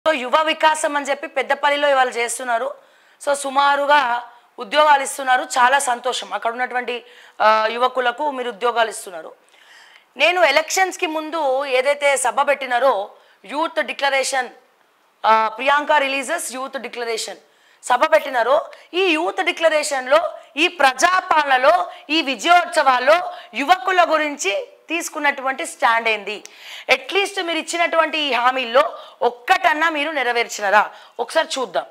so యువ వికాసం అని చెప్పి పెద్దపల్లిలో ఇవాళ చేస్తున్నారు సో సుమారుగా ఉద్యోగాలు ఇస్తున్నారు చాలా సంతోషం అక్కడ ఉన్నటువంటి ఆ, యువకులకు మీరు ఉద్యోగాలు ఇస్తున్నారు నేను ఎలక్షన్స్కి ముందు ఏదైతే సభ పెట్టినారో youth declaration Priyanka releases youth declaration సభ పెట్టినారో ఈ యూత్ డిక్లరేషన్లో ఈ ప్రజాపాలనలో ఈ విజయోత్సవాల్లో యువకుల గురించి తీసుకున్నటువంటి స్టాండ్ ఏంది అట్లీస్ట్ మీరు ఇచ్చినటువంటి ఈ హామీల్లో ఒక్కటన్నా మీరు నెరవేర్చినారా ఒకసారి చూద్దాం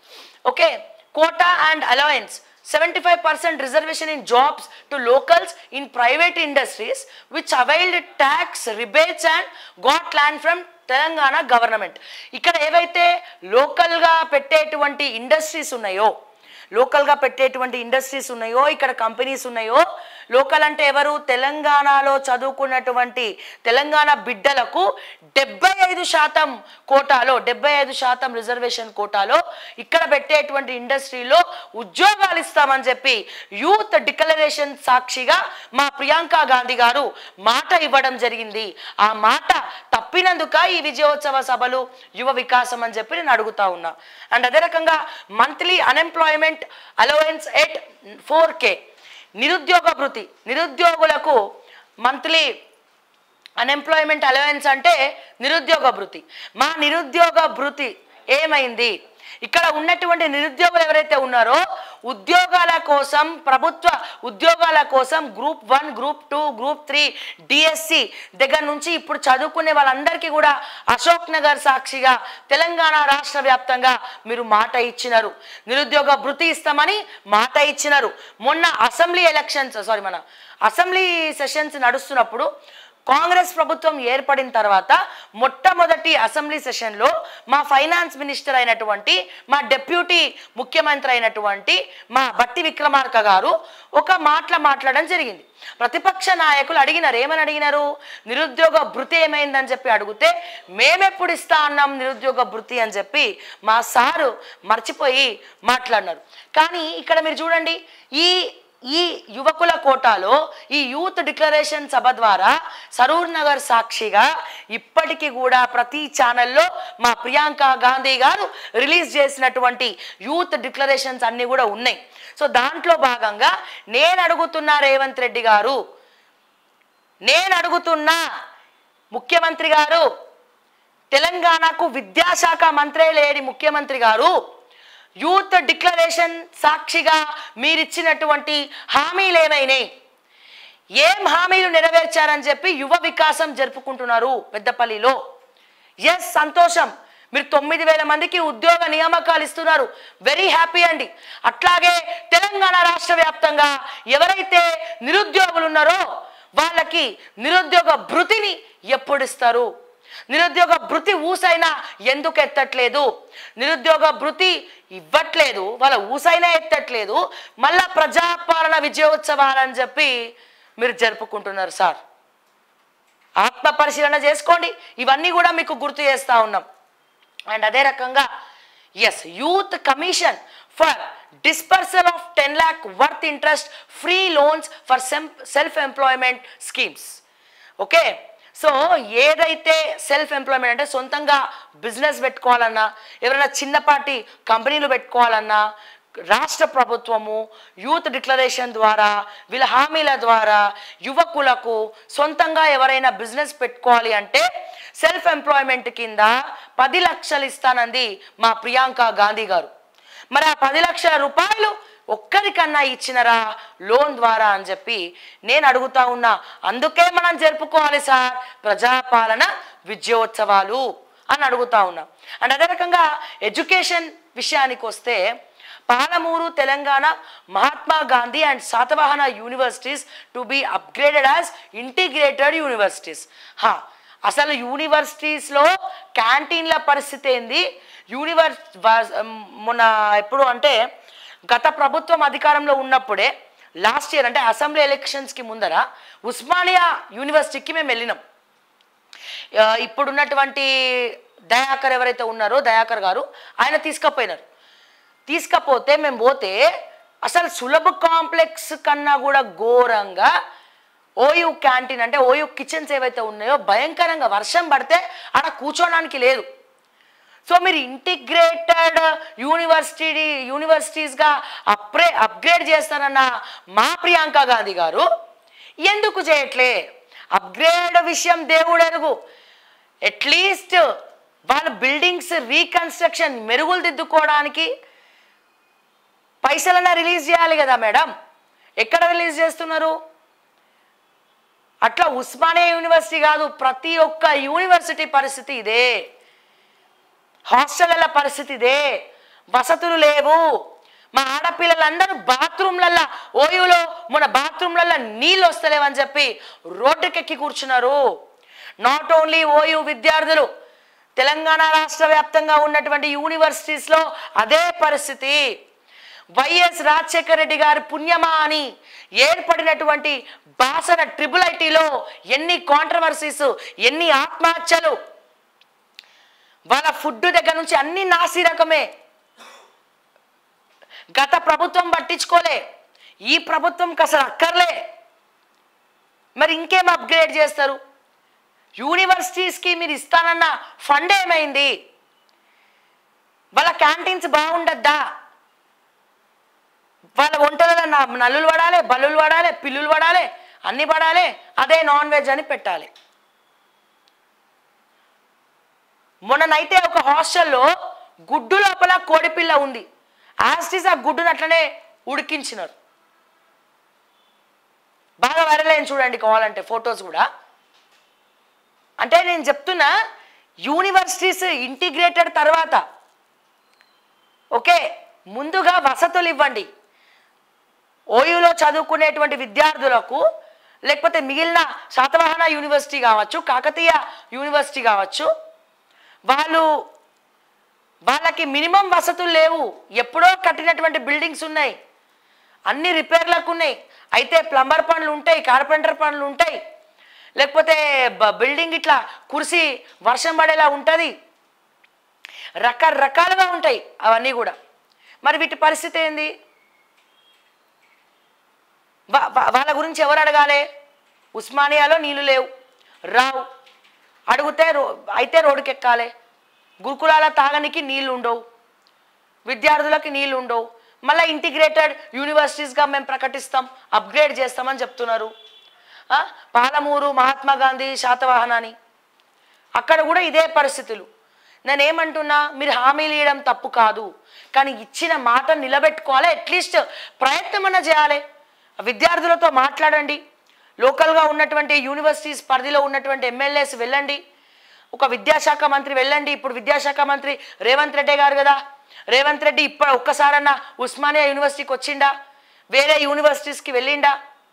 okay quota and allowance seventy five percent reservation in jobs to locals in private industries which availed tax rebates and got land from Telangana government ఇక్కడ ఏవైతే లోకల్గా పెట్టేటువంటి ఇండస్ట్రీస్ ఉన్నాయో లోకల్గా పెట్టేటువంటి ఇండస్ట్రీస్ ఉన్నాయో ఇక్కడ కంపెనీస్ ఉన్నాయో లోకల్ అంటే ఎవరు తెలంగాణలో చదువుకున్నటువంటి తెలంగాణ బిడ్డలకు డెబ్బై ఐదు శాతం కోటాలో డెబ్బై ఐదు శాతం రిజర్వేషన్ కోటాలో ఇక్కడ పెట్టేటువంటి ఇండస్ట్రీలో ఉద్యోగాలు ఇస్తామని చెప్పి యూత్ డిక్లరేషన్ సాక్షిగా మా ప్రియాంక గాంధీ గారు మాట ఇవ్వడం జరిగింది ఆ మాట తప్పినందుక ఈ విజయోత్సవ సభలు యువ వికాసం అని చెప్పి నేను అడుగుతా ఉన్నా అండ్ అదే రకంగా monthly unemployment allowance at four K నిరుద్యోగ భృతి నిరుద్యోగులకు మంత్లీ అన్ఎంప్లాయ్మెంట్ అలవెన్స్ అంటే నిరుద్యోగ భృతి మా నిరుద్యోగ భృతి ఏమైంది ఇక్కడ ఉన్నటువంటి నిరుద్యోగులు ఎవరైతే ఉన్నారో ఉద్యోగాల కోసం ప్రభుత్వ ఉద్యోగాల కోసం group one group two group three DSC దగ్గర నుంచి ఇప్పుడు చదువుకునే వాళ్ళందరికీ కూడా అశోక్ నగర్ సాక్షిగా తెలంగాణ రాష్ట్ర వ్యాప్తంగా మీరు మాట ఇచ్చినారు నిరుద్యోగ భృతి ఇస్తామని మాట ఇచ్చినారు మొన్న అసెంబ్లీ ఎలక్షన్స్ సారీ మన అసెంబ్లీ సెషన్స్ నడుస్తున్నప్పుడు కాంగ్రెస్ ప్రభుత్వం ఏర్పడిన తర్వాత మొట్టమొదటి అసెంబ్లీ సెషన్లో మా ఫైనాన్స్ మినిస్టర్ అయినటువంటి మా డెప్యూటీ ముఖ్యమంత్రి అయినటువంటి మా బట్టి విక్రమార్క గారు ఒక మాటల మాట్లాడడం జరిగింది ప్రతిపక్ష నాయకులు అడిగినారు ఏమని అడిగినారు నిరుద్యోగ భృతి ఏమైందని చెప్పి అడిగితే మేమెప్పుడు ఇస్తా అన్నాం నిరుద్యోగ భృతి అని చెప్పి మా సారు మర్చిపోయి మాట్లాడినారు కానీ ఇక్కడ మీరు చూడండి ఈ ఈ యువకుల కోటాలో ఈ యూత్ డిక్లరేషన్ సభ ద్వారా సరూర్ నగర్ సాక్షిగా ఇప్పటికీ కూడా ప్రతి ఛానల్లో మా ప్రియాంక గాంధీ గారు రిలీజ్ చేసినటువంటి యూత్ డిక్లరేషన్స్ అన్నీ కూడా ఉన్నాయి సో దాంట్లో భాగంగా నేను అడుగుతున్నా రేవంత్ రెడ్డి గారు నేను అడుగుతున్నా ముఖ్యమంత్రి గారు తెలంగాణకు విద్యాశాఖ మంత్రే లేని ముఖ్యమంత్రి గారు యూత్ డిక్లరేషన్ సాక్షిగా మీరిచ్చినటువంటి హామీలు ఏమైనాయి ఏం హామీలు నెరవేర్చారని చెప్పి యువ వికాసం జరుపుకుంటున్నారు పెద్దపల్లిలో ఎస్ సంతోషం మీరు తొమ్మిది వేల మందికి ఉద్యోగ నియామకాలు ఇస్తున్నారు వెరీ హ్యాపీ అండి అట్లాగే తెలంగాణ రాష్ట్ర వ్యాప్తంగా ఎవరైతే నిరుద్యోగులు ఉన్నారో వాళ్ళకి నిరుద్యోగ భృతిని ఎప్పుడు ఇస్తారు నిరుద్యోగ భృతి ఊసైనా ఎందుకు ఎత్తట్లేదు నిరుద్యోగ భృతి ఇవ్వట్లేదు వాళ్ళ ఊసైనా ఎత్తట్లేదు మళ్ళా ప్రజాపాలన విజయోత్సవాలని చెప్పి మీరు జరుపుకుంటున్నారు సార్ ఆత్మ పరిశీలన చేసుకోండి ఇవన్నీ కూడా మీకు గుర్తు చేస్తా ఉన్నాం అండ్ అదే రకంగా yes youth commission for disbursal of ten lakh worth interest free loans for self employment schemes okay so ఏదైతే సెల్ఫ్ ఎంప్లాయ్మెంట్ అంటే సొంతంగా బిజినెస్ పెట్టుకోవాలన్నా ఎవరైనా చిన్నపాటి కంపెనీలు పెట్టుకోవాలన్నా రాష్ట్ర ప్రభుత్వము యూత్ డిక్లరేషన్ ద్వారా వీళ్ళ హామీల ద్వారా యువకులకు సొంతంగా ఎవరైనా బిజినెస్ పెట్టుకోవాలి అంటే సెల్ఫ్ ఎంప్లాయ్మెంట్ కింద పది లక్షలు ఇస్తానంది మా ప్రియాంక గాంధీ గారు మరి ఆ పది లక్షల రూపాయలు ఒక్కరికన్నా ఇచ్చినరా లోన్ ద్వారా అని చెప్పి నేను అడుగుతా ఉన్నా అందుకే మనం జరుపుకోవాలి సార్ ప్రజాపాలన విజయోత్సవాలు అని అడుగుతా ఉన్నా అండ్ అదే రకంగా ఎడ్యుకేషన్ విషయానికి వస్తే Palamuru Telangana Mahatma Gandhi and Satavahana universities to be upgraded as integrated universities హా అసలు యూనివర్సిటీస్లో క్యాంటీన్ల పరిస్థితి ఏంది యూనివర్స్ మొన్న ఎప్పుడు అంటే గత ప్రభుత్వం అధికారంలో ఉన్నప్పుడే లాస్ట్ ఇయర్ అంటే అసెంబ్లీ ఎలక్షన్స్కి ముందర ఉస్మానియా యూనివర్సిటీకి మేము వెళ్ళినాం ఆ, ఇప్పుడున్నటువంటి దయాకర్ ఎవరైతే ఉన్నారో దయాకర్ గారు ఆయన తీసుకపోయినారు తీసుకపోతే మేము పోతే అసలు సులభ కాంప్లెక్స్ కన్నా కూడా ఘోరంగా ఓయూ క్యాంటీన్ అంటే ఓయూ కిచెన్స్ ఏవైతే ఉన్నాయో భయంకరంగా వర్షం పడితే ఆడ కూర్చోడానికి లేదు సో మీరు ఇంటిగ్రేటెడ్ యూనివర్సిటీ యూనివర్సిటీస్గా అప్రే అప్గ్రేడ్ చేస్తారన్న మా ప్రియాంక గాంధీ గారు ఎందుకు చేయట్లే అప్గ్రేడ్ విషయం దేవుడు ఎరుగు అట్లీస్ట్ వాళ్ళ బిల్డింగ్స్ రీకన్స్ట్రక్షన్ మెరుగులు దిద్దుకోవడానికి పైసలన్నా రిలీజ్ చేయాలి కదా మేడం ఎక్కడ రిలీజ్ చేస్తున్నారు అట్లా ఉస్మానియా యూనివర్సిటీ కాదు ప్రతి ఒక్క యూనివర్సిటీ పరిస్థితి ఇదే హాస్టళ్ల పరిస్థితి ఇదే వసతులు లేవు మా ఆడపిల్లలందరూ బాత్రూమ్లల్లో ఓయూలో మన బాత్రూమ్లల్లో నీళ్ళు వస్తలేవని చెప్పి రోడ్డుకెక్కి కూర్చున్నారు నాట్ ఓన్లీ ఓయూ విద్యార్థులు తెలంగాణ రాష్ట్ర వ్యాప్తంగా ఉన్నటువంటి యూనివర్సిటీస్లో అదే పరిస్థితి వైఎస్ రాజశేఖర రెడ్డి గారి పుణ్యమా అని ఏర్పడినటువంటి బాసర ట్రిపుల్ ఐటీలో ఎన్ని కాంట్రవర్సీస్ ఎన్ని ఆత్మహత్యలు వాళ్ళ ఫుడ్ దగ్గర నుంచి అన్ని నాసి రకమే గత ప్రభుత్వం పట్టించుకోలే ఈ ప్రభుత్వంకి అసలు అక్కర్లే మరి ఇంకేం అప్గ్రేడ్ చేస్తారు యూనివర్సిటీస్కి మీరు ఇస్తానన్న ఫండ్ ఏమైంది వాళ్ళ క్యాంటీన్స్ బాగుండద్దా వాళ్ళ వంటలలో నా నల్లులు పడాలి బల్లులు పడాలి పిల్లులు పడాలి అన్ని పడాలి అదే నాన్ వెజ్ అని పెట్టాలి మొన్ననైతే ఒక హాస్టల్లో గుడ్డు లోపల కోడిపిల్ల ఉంది యాస్టీస్ ఆ గుడ్డును అట్లనే ఉడికించినారు బాగా వైరల్ అయింది చూడండి కావాలంటే ఫొటోస్ కూడా అంటే నేను చెప్తున్నా యూనివర్సిటీస్ ఇంటిగ్రేటెడ్ తర్వాత ఓకే ముందుగా వసతులు ఇవ్వండి ఓయూలో చదువుకునేటువంటి విద్యార్థులకు లేకపోతే మిగిలిన శాతవాహన యూనివర్సిటీ కావచ్చు కాకతీయ యూనివర్సిటీ కావచ్చు వాళ్ళు వాళ్ళకి మినిమం వసతులు లేవు ఎప్పుడో కట్టినటువంటి బిల్డింగ్స్ ఉన్నాయి అన్ని రిపేర్లకు ఉన్నాయి అయితే ప్లంబర్ పనులు ఉంటాయి కార్పెంటర్ పనులు ఉంటాయి లేకపోతే బ- బిల్డింగ్ ఇట్లా కురిసి వర్షం పడేలా ఉంటుంది రకరకాలుగా ఉంటాయి అవన్నీ కూడా మరి వీటి పరిస్థితి ఏంది వా- వా- వాళ్ళ గురించి ఎవరు అడగాలి ఉస్మానియాలో నీళ్లు లేవు రావు అడిగితే రో అయితే రోడ్డుకి ఎక్కాలి గురుకులాల తాగనికి నీళ్లు ఉండవు విద్యార్థులకి నీళ్లు ఉండవు మళ్ళీ ఇంటిగ్రేటెడ్ యూనివర్సిటీస్గా మేము ప్రకటిస్తాం అప్గ్రేడ్ చేస్తామని చెప్తున్నారు ఆ, పాలమూరు మహాత్మా గాంధీ శాతవాహనాని అక్కడ కూడా ఇదే పరిస్థితులు నేనేమంటున్నా మీరు హామీలు ఇవ్వడం తప్పు కాదు కానీ ఇచ్చిన మాట నిలబెట్టుకోవాలి అట్లీస్ట్ ప్రయత్నమన్నా చేయాలి విద్యార్థులతో మాట్లాడండి లోకల్గా ఉన్నటువంటి యూనివర్సిటీస్ పరిధిలో ఉన్నటువంటి ఎమ్మెల్యేస్ వెళ్ళండి ఒక విద్యాశాఖ మంత్రి వెళ్ళండి ఇప్పుడు విద్యాశాఖ మంత్రి రేవంత్ రెడ్డి గారు కదా రేవంత్ రెడ్డి ఇప్పుడు ఒక్కసారన్నా ఉస్మానియా యూనివర్సిటీకి వచ్చిండా వేరే యూనివర్సిటీస్కి వెళ్ళిండా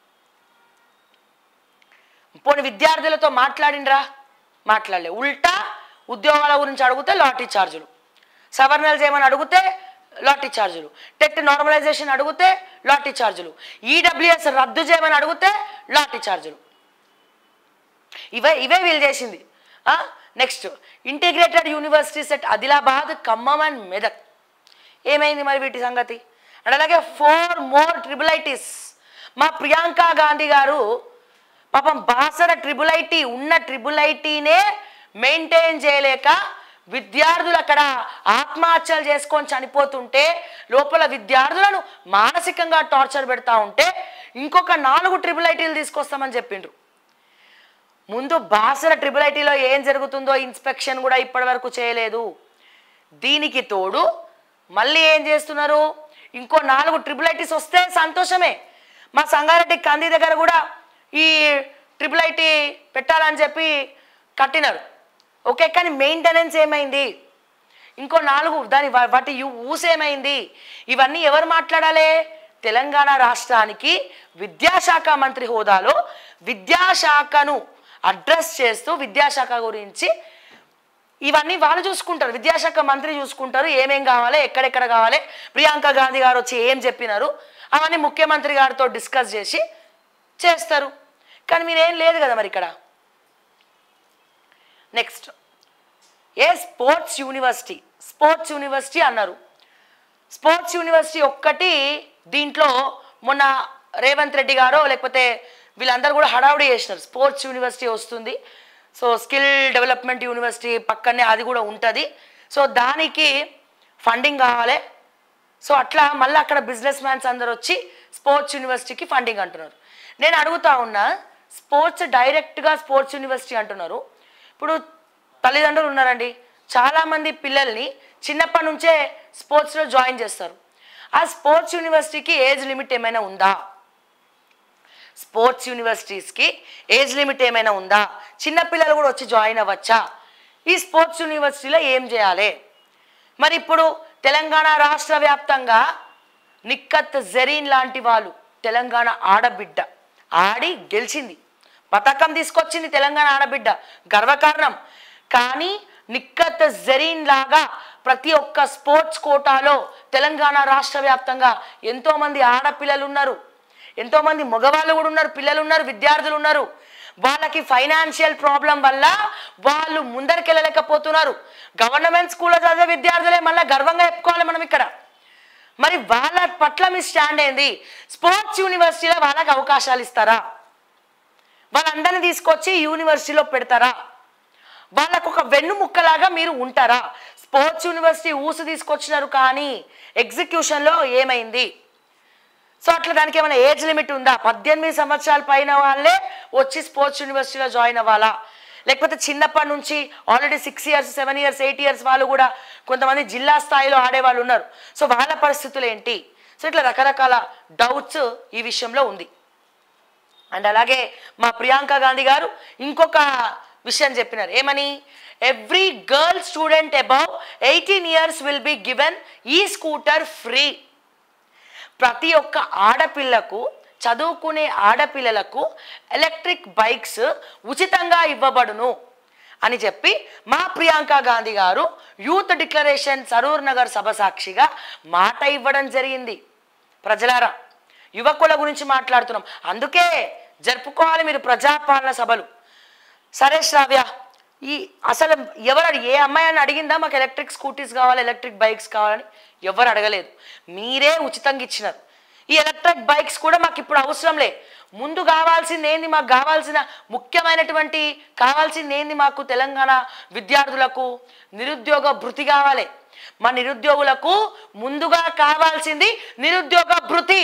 పోనీ విద్యార్థులతో మాట్లాడిండ్రా మాట్లాడలే ఉల్టా ఉద్యోగాల గురించి అడిగితే లాటరీ ఛార్జులు సవర్నల్స్ ఏమని అడిగితే లాటరీ ఛార్జులు టెట్ నార్మలైజేషన్ అడిగితే లాటరీ ఛార్జులు ఈడబ్ల్యూఎస్ రద్దు చేయమని అడిగితే లాటరీ ఛార్జులు ఇవే ఇవే వీళ్ళు చేసింది next integrated universities at Adilabad Khammam and Medak ఏమైంది మరి వీటి సంగతి అండ్ అలాగే ఫోర్ మోర్ ట్రిపుల్ ఐటీస్ మా ప్రియాంక గాంధీ గారు పాపం బాసర ట్రిపుల్ ఐటీ ఉన్న ట్రిపుల్ ఐటీనే మెయింటైన్ చేయలేక విద్యార్థులు అక్కడ ఆత్మహత్యలు చేసుకొని చనిపోతుంటే లోపల విద్యార్థులను మానసికంగా టార్చర్ పెడతా ఉంటే ఇంకొక నాలుగు ట్రిపుల్ ఐటీలు తీసుకొస్తామని చెప్పిండ్రు ముందు బాసర ట్రిపుల్ ఐటీలో ఏం జరుగుతుందో ఇన్స్పెక్షన్ కూడా ఇప్పటి వరకు చేయలేదు దీనికి తోడు మళ్ళీ ఏం చేస్తున్నారు ఇంకో నాలుగు ట్రిపుల్ ఐటీస్ వస్తే సంతోషమే మా సంగారెడ్డి కంది దగ్గర కూడా ఈ ట్రిపుల్ ఐటీ పెట్టాలని చెప్పి కట్టినారు ఓకే కానీ మెయింటెనెన్స్ ఏమైంది ఇంకో నాలుగు దాని వా- వాటి యు- ఊస్ ఏమైంది ఇవన్నీ ఎవరు మాట్లాడాలి తెలంగాణ రాష్ట్రానికి విద్యాశాఖ మంత్రి హోదాలో విద్యాశాఖను అడ్రస్ చేస్తూ విద్యాశాఖ గురించి ఇవన్నీ వాళ్ళు చూసుకుంటారు విద్యాశాఖ మంత్రి చూసుకుంటారు ఏమేం కావాలి ఎక్కడెక్కడ కావాలి ప్రియాంక గాంధీ గారు వచ్చి ఏం చెప్పినారు అవన్నీ ముఖ్యమంత్రి గారితో డిస్కస్ చేసి చేస్తారు కానీ మీరేం లేదు కదా మరి ఇక్కడ next a sports university sports university అన్నారు స్పోర్ట్స్ యూనివర్సిటీ ఒక్కటి దీంట్లో మొన్న రేవంత్ రెడ్డి గారో లేకపోతే వీళ్ళందరూ కూడా హడావుడి చేసినారు స్పోర్ట్స్ యూనివర్సిటీ వస్తుంది సో స్కిల్ డెవలప్మెంట్ యూనివర్సిటీ పక్కనే అది కూడా ఉంటుంది సో దానికి ఫండింగ్ కావాలి సో అట్లా మళ్ళీ అక్కడ బిజినెస్ మ్యాన్స్ అందరు వచ్చి స్పోర్ట్స్ యూనివర్సిటీకి ఫండింగ్ అంటున్నారు నేను అడుగుతా ఉన్నా స్పోర్ట్స్ డైరెక్ట్గా స్పోర్ట్స్ యూనివర్సిటీ అంటున్నారు ఇప్పుడు తల్లిదండ్రులు ఉన్నారండి చాలామంది పిల్లల్ని చిన్నప్పటి నుంచే స్పోర్ట్స్లో జాయిన్ చేస్తారు ఆ స్పోర్ట్స్ యూనివర్సిటీకి ఏజ్ లిమిట్ ఏమైనా ఉందా స్పోర్ట్స్ యూనివర్సిటీస్కి ఏజ్ లిమిట్ ఏమైనా ఉందా చిన్నపిల్లలు కూడా వచ్చి జాయిన్ అవ్వచ్చా ఈ స్పోర్ట్స్ యూనివర్సిటీలో ఏం చేయాలి మరి ఇప్పుడు తెలంగాణ రాష్ట్ర వ్యాప్తంగా నిక్కత్ జరీన్ లాంటి వాళ్ళు తెలంగాణ ఆడబిడ్డ ఆడి గెలిచింది పథకం తీసుకొచ్చింది తెలంగాణ ఆడబిడ్డ గర్వకారణం కానీ నిక్కత్ జరీన్ లాగా ప్రతి ఒక్క స్పోర్ట్స్ కోటాలో తెలంగాణ రాష్ట్ర వ్యాప్తంగా ఎంతోమంది ఆడపిల్లలు ఉన్నారు ఎంతోమంది మగవాళ్ళు కూడా ఉన్నారు పిల్లలు ఉన్నారు విద్యార్థులు ఉన్నారు వాళ్ళకి ఫైనాన్షియల్ ప్రాబ్లం వల్ల వాళ్ళు ముందరికెళ్ళలేకపోతున్నారు గవర్నమెంట్ స్కూల్లో చదివే విద్యార్థులే మళ్ళీ గర్వంగా చెప్పుకోవాలి మనం ఇక్కడ మరి వాళ్ళ పట్ల మీ స్టాండ్ ఏంది స్పోర్ట్స్ యూనివర్సిటీలో వాళ్ళకి అవకాశాలు ఇస్తారా వాళ్ళందరినీ తీసుకొచ్చి యూనివర్సిటీలో పెడతారా వాళ్ళకు ఒక వెన్నుముక్కలాగా మీరు ఉంటారా స్పోర్ట్స్ యూనివర్సిటీ ఊసు తీసుకొచ్చినారు కానీ ఎగ్జిక్యూషన్లో ఏమైంది సో అట్లా దానికి ఏమైనా ఏజ్ లిమిట్ ఉందా పద్దెనిమిది సంవత్సరాల పైన వాళ్ళే వచ్చి స్పోర్ట్స్ యూనివర్సిటీలో జాయిన్ అవ్వాలా లేకపోతే చిన్నప్పటి నుంచి already six years seven years eight years వాళ్ళు కూడా కొంతమంది జిల్లా స్థాయిలో ఆడే వాళ్ళు ఉన్నారు సో వాళ్ళ పరిస్థితులు ఏంటి సో ఇట్లా రకరకాల డౌట్స్ ఈ విషయంలో ఉంది అండ్ అలాగే మా ప్రియాంక గాంధీ గారు ఇంకొక విషయం చెప్పినారు ఏమని every girl student above eighteen years will be given e scooter free ప్రతి ఒక్క ఆడపిల్లకు చదువుకునే ఆడపిల్లలకు ఎలక్ట్రిక్ బైక్స్ ఉచితంగా ఇవ్వబడును అని చెప్పి మా ప్రియాంక గాంధీ గారు యూత్ డిక్లరేషన్ సరూర్ నగర్ సభ సాక్షిగా మాట ఇవ్వడం జరిగింది ప్రజలారా యువకుల గురించి మాట్లాడుతున్నాం అందుకే జరుపుకోవాలి మీరు ప్రజాపాలన సభలు సరే శ్రావ్య ఈ అసలు ఎవరు ఏ అమ్మాయి అని అడిగిందా మాకు ఎలక్ట్రిక్ స్కూటీస్ కావాలి ఎలక్ట్రిక్ బైక్స్ కావాలని ఎవరు అడగలేదు మీరే ఉచితంగా ఇచ్చినారు ఈ ఎలక్ట్రిక్ బైక్స్ కూడా మాకు ఇప్పుడు అవసరం లే ముందు కావాల్సింది ఏంది మాకు కావాల్సిన ముఖ్యమైనటువంటి కావాల్సింది ఏంది మాకు తెలంగాణ విద్యార్థులకు నిరుద్యోగ భృతి కావాలి మా నిరుద్యోగులకు ముందుగా కావాల్సింది నిరుద్యోగ భృతి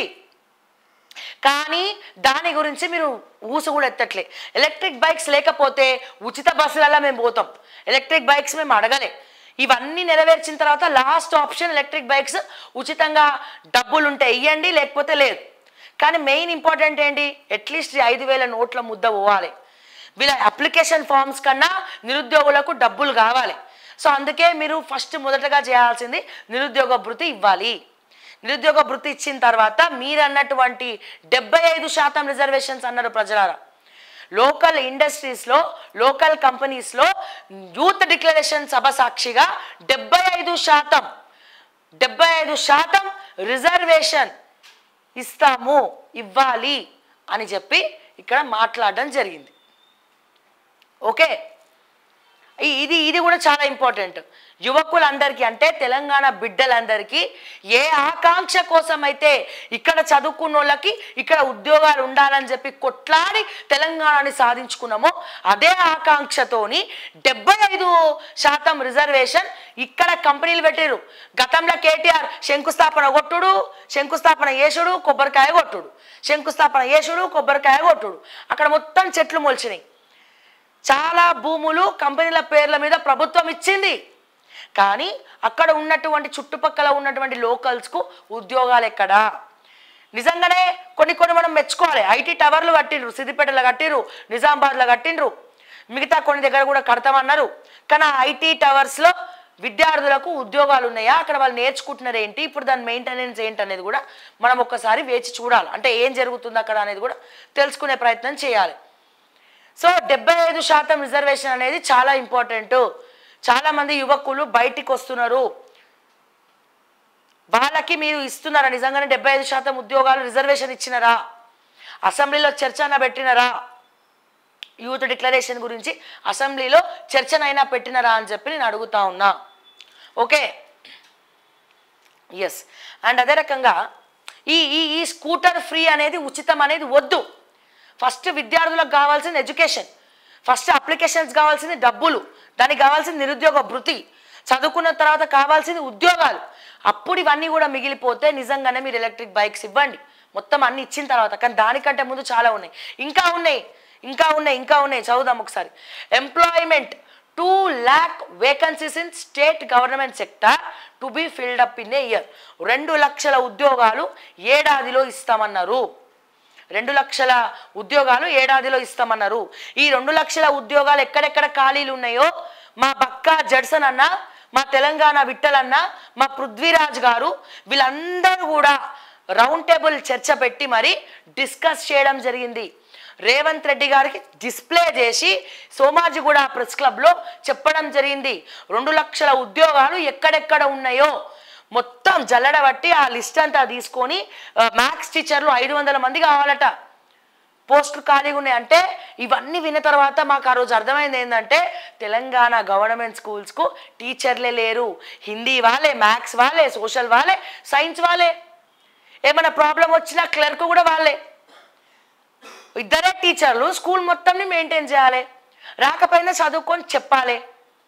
కానీ దాని గురించి మీరు ఊసు కూడా ఎత్తట్లే ఎలక్ట్రిక్ బైక్స్ లేకపోతే ఉచిత బస్సులలో మేము పోతాం ఎలక్ట్రిక్ బైక్స్ మేము అడగలే ఇవన్నీ నెరవేర్చిన తర్వాత లాస్ట్ ఆప్షన్ ఎలక్ట్రిక్ బైక్స్ ఉచితంగా డబ్బులు ఉంటే ఇవ్వండి లేకపోతే లేదు కానీ మెయిన్ ఇంపార్టెంట్ ఏంటి అట్లీస్ట్ ఐదు వేల నోట్ల ముద్ద పోవాలి వీళ్ళ అప్లికేషన్ ఫామ్స్ కన్నా నిరుద్యోగులకు డబ్బులు కావాలి సో అందుకే మీరు ఫస్ట్ మొదటగా చేయాల్సింది నిరుద్యోగ భృతి ఇవ్వాలి నిరుద్యోగ భృతి ఇచ్చిన తర్వాత మీరు అన్నటువంటి డెబ్బై ఐదు శాతం రిజర్వేషన్స్ అన్నారు ప్రజలారా లోకల్ ఇండస్ట్రీస్లో లోకల్ కంపెనీస్లో యూత్ డిక్లరేషన్ సభ సాక్షిగా డెబ్బై ఐదు శాతం డెబ్బై ఐదు శాతం రిజర్వేషన్ ఇస్తాము ఇవ్వాలి అని చెప్పి ఇక్కడ మాట్లాడడం జరిగింది ఓకే ఈ- ఇది ఇది కూడా చాలా ఇంపార్టెంట్ యువకులందరికీ అంటే తెలంగాణ బిడ్డలందరికీ ఏ ఆకాంక్ష కోసం అయితే ఇక్కడ చదువుకున్న వాళ్ళకి ఇక్కడ ఉద్యోగాలు ఉండాలని చెప్పి కొట్లాడి తెలంగాణని సాధించుకున్నామో అదే ఆకాంక్షతోని డెబ్బై ఐదు శాతం రిజర్వేషన్ ఇక్కడ కంపెనీలు పెట్టారు గతంలో కేటీఆర్ శంకుస్థాపన కొట్టుడు శంకుస్థాపన చేసుడు కొబ్బరికాయ కొట్టుడు శంకుస్థాపన చేసుడు కొబ్బరికాయ కొట్టుడు అక్కడ మొత్తం చెట్లు మొలిచినాయి చాలా భూములు కంపెనీల పేర్ల మీద ప్రభుత్వం ఇచ్చింది కానీ అక్కడ ఉన్నటువంటి చుట్టుపక్కల ఉన్నటువంటి లోకల్స్కు ఉద్యోగాలు ఎక్కడా నిజంగానే కొన్ని కొన్ని మనం మెచ్చుకోవాలి ఐటీ టవర్లు కట్టిండ్రు సిద్దిపేటలో కట్టిండ్రు నిజామాబాద్లో కట్టిండ్రు మిగతా కొన్ని దగ్గర కూడా కడతామన్నారు కానీ ఆ ఐటీ టవర్స్లో విద్యార్థులకు ఉద్యోగాలు ఉన్నాయా అక్కడ వాళ్ళు నేర్చుకుంటున్నారు ఏంటి ఇప్పుడు దాని మెయింటెనెన్స్ ఏంటి అనేది కూడా మనం ఒక్కసారి వేచి చూడాలి అంటే ఏం జరుగుతుంది అక్కడ అనేది కూడా తెలుసుకునే ప్రయత్నం చేయాలి సో డెబ్బై ఐదు శాతం రిజర్వేషన్ అనేది చాలా ఇంపార్టెంట్ చాలా మంది యువకులు బయటికి వస్తున్నారు వాళ్ళకి మీరు ఇస్తున్నారా నిజంగానే డెబ్బై ఐదు శాతం ఉద్యోగాలు రిజర్వేషన్ ఇచ్చినారా అసెంబ్లీలో చర్చన పెట్టినారా యూత్ డిక్లరేషన్ గురించి అసెంబ్లీలో చర్చనైనా పెట్టినారా అని చెప్పి నేను అడుగుతా ఉన్నా ఓకే ఎస్ అండ్ అదే రకంగా ఈ ఈ ఈ స్కూటర్ ఫ్రీ అనేది ఉచితం అనేది వద్దు ఫస్ట్ విద్యార్థులకు కావాల్సింది ఎడ్యుకేషన్ ఫస్ట్ అప్లికేషన్స్ కావాల్సింది డబ్బులు దానికి కావాల్సింది నిరుద్యోగ భృతి చదువుకున్న తర్వాత కావాల్సింది ఉద్యోగాలు అప్పుడు ఇవన్నీ కూడా మిగిలిపోతే నిజంగానే మీరు ఎలక్ట్రిక్ బైక్స్ ఇవ్వండి మొత్తం అన్ని ఇచ్చిన తర్వాత కానీ దానికంటే ముందు చాలా ఉన్నాయి ఇంకా ఉన్నాయి ఇంకా ఉన్నాయి ఇంకా ఉన్నాయి చదువుదాం ఒకసారి employment two lakh vacancies in state government sector to be filled up in a year రెండు లక్షల ఉద్యోగాలు ఏడాదిలో ఇస్తామన్నారు రెండు లక్షల ఉద్యోగాలు ఏడాదిలో ఇస్తామన్నారు ఈ రెండు లక్షల ఉద్యోగాలు ఎక్కడెక్కడ ఖాళీలు ఉన్నాయో మా బక్క జడ్సన్ అన్న మా తెలంగాణ విట్టలన్న మా పృథ్వీరాజ్ గారు వీళ్ళందరూ కూడా రౌండ్ టేబుల్ చర్చ పెట్టి మరి డిస్కస్ చేయడం జరిగింది రేవంత్ రెడ్డి గారికి డిస్ప్లే చేసి సోమాజిగూడ ప్రెస్ క్లబ్లో చెప్పడం జరిగింది రెండు లక్షల ఉద్యోగాలు ఎక్కడెక్కడ ఉన్నాయో మొత్తం జల్లడబట్టి ఆ లిస్ట్ అంతా తీసుకొని మ్యాథ్స్ టీచర్లు ఐదు వందల మంది కావాలట పోస్టులు ఖాళీగా ఉన్నాయి అంటే ఇవన్నీ విన్న తర్వాత మాకు ఆ రోజు అర్థమైంది ఏంటంటే తెలంగాణ గవర్నమెంట్ స్కూల్స్కు టీచర్లే లేరు హిందీ వాళ్ళే మ్యాథ్స్ వాళ్ళే సోషల్ వాళ్ళే సైన్స్ వాళ్ళే ఏమైనా ప్రాబ్లం వచ్చినా క్లర్క్ కూడా వాళ్ళే ఇద్దరే టీచర్లు స్కూల్ మొత్తంని మెయింటైన్ చేయాలి రాకపోయినా చదువుకొని చెప్పాలి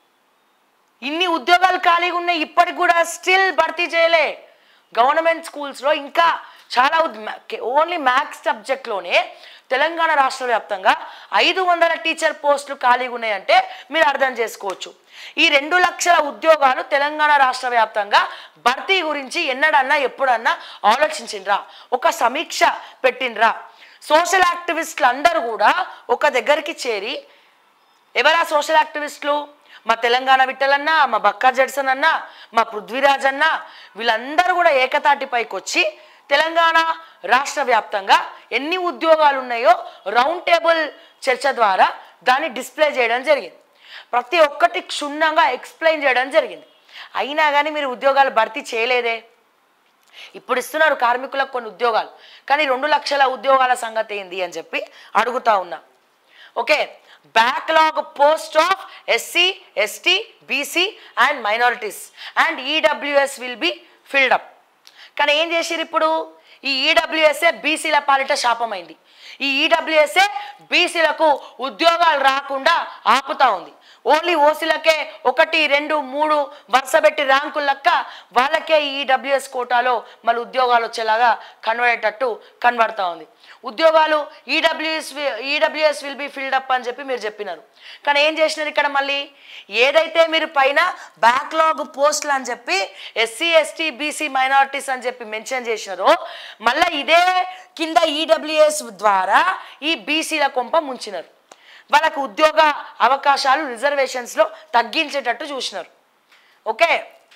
ఇన్ని ఉద్యోగాలు ఖాళీగా ఉన్నాయి ఇప్పటికి కూడా స్టిల్ భర్తీ చేయలే గవర్నమెంట్ స్కూల్స్లో ఇంకా చాలా ఓన్లీ మ్యాథ్స్ సబ్జెక్ట్లోనే తెలంగాణ రాష్ట్ర వ్యాప్తంగా ఐదు వందల టీచర్ పోస్టులు ఖాళీగా ఉన్నాయంటే మీరు అర్థం చేసుకోవచ్చు ఈ రెండు లక్షల ఉద్యోగాలు తెలంగాణ రాష్ట్ర వ్యాప్తంగా భర్తీ గురించి ఎన్నడన్నా ఎప్పుడన్నా ఆలోచించిండ్రా ఒక సమీక్ష పెట్టిండ్రా సోషల్ యాక్టివిస్టులు అందరూ కూడా ఒక దగ్గరికి చేరి ఎవరా సోషల్ యాక్టివిస్టులు మా తెలంగాణ విట్టలన్నా మా బక్కా జడ్సన్ అన్న మా పృథ్వీరాజ్ అన్న వీళ్ళందరూ కూడా ఏకతాటిపైకి వచ్చి తెలంగాణ రాష్ట్ర వ్యాప్తంగా ఎన్ని ఉద్యోగాలు ఉన్నాయో రౌండ్ టేబుల్ చర్చ ద్వారా దాన్ని డిస్ప్లే చేయడం జరిగింది ప్రతి ఒక్కటి క్షుణ్ణంగా ఎక్స్ప్లెయిన్ చేయడం జరిగింది అయినా కానీ మీరు ఉద్యోగాలు భర్తీ చేయలేదే ఇప్పుడు ఇస్తున్నారు కార్మికులకు కొన్ని ఉద్యోగాలు కానీ రెండు లక్షల ఉద్యోగాల సంగతి ఏంది అని చెప్పి అడుగుతా ఉన్నా okay backlog post of SC ST BC and minorities and EWS will be filled up కానీ ఏం చేసిరు ఇప్పుడు ఈ ఈడబ్ల్యూఎస్ఏ బీసీల పాలిట శాపమైంది ఈ ఈడబ్ల్యూఎస్ఏ బీసీలకు ఉద్యోగాలు రాకుండా ఆపుతా ఉంది ఓన్లీ ఓసీలకే ఒకటి రెండు మూడు వరుస పెట్టి ర్యాంకులు లెక్క వాళ్ళకే ఈ ఈడబ్ల్యూఎస్ కోటాలో మళ్ళీ ఉద్యోగాలు వచ్చేలాగా కన్వర్టేటట్టు కనబడతా ఉంది ఉద్యోగాలు EWS EWS will be filled up అని చెప్పి మీరు చెప్పినారు కానీ ఏం చేసినారు ఇక్కడ మళ్ళీ ఏదైతే మీరు పైన బ్యాక్లాగ్ పోస్టులు అని చెప్పి ఎస్సీ ఎస్టీ బీసీ మైనారిటీస్ అని చెప్పి మెన్షన్ చేసినారో మళ్ళీ ఇదే కింద ఈడబ్ల్యూఎస్ ద్వారా ఈ బీసీల కొంప ముంచినారు వాళ్ళకు ఉద్యోగ అవకాశాలు రిజర్వేషన్స్లో తగ్గించేటట్టు చూసినారు ఓకే